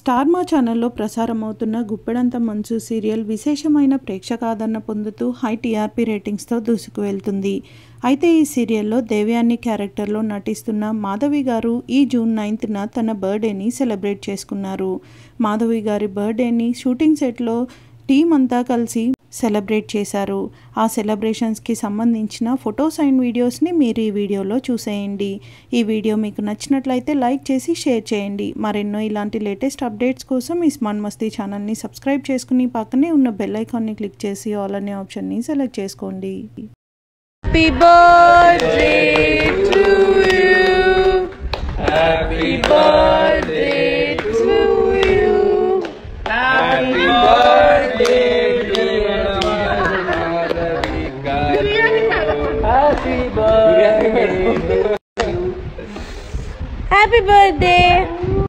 Star మా ఛానల్లో ప్రసారమవుతున్న గుప్పెడంత మంచు సీరియల్ విశేషమైన ప్రేక్షకాదరణ పొందుతూ హై టీఆర్పీ రేటింగ్స్తో దూసుకు వెళ్తుంది అయితే ఈ సీరియల్లో దేవ్యాని క్యారెక్టర్లో నటిస్తున్న మాధవి గారు ఈ జూన్ నైన్త్న తన బర్త్డేని సెలబ్రేట్ చేసుకున్నారు మాధవి గారి బర్త్డేని షూటింగ్ సెట్లో టీం అంతా కలిసి సెలబ్రేట్ చేశారు ఆ సెలబ్రేషన్స్కి సంబంధించిన ఫొటోస్ అండ్ వీడియోస్ని మీరు ఈ వీడియోలో చూసేయండి ఈ వీడియో మీకు నచ్చినట్లయితే లైక్ చేసి షేర్ చేయండి మరెన్నో ఇలాంటి లేటెస్ట్ అప్డేట్స్ కోసం ఈ స్మార్ట్ మస్తీ ఛానల్ని సబ్స్క్రైబ్ చేసుకుని పక్కనే ఉన్న బెల్ ఐకాన్ని క్లిక్ చేసి ఆల్ అనే ఆప్షన్ని సెలెక్ట్ చేసుకోండి Happy birthday to you. Happy birthday to you. Happy birthday to Happy birthday. Happy birthday.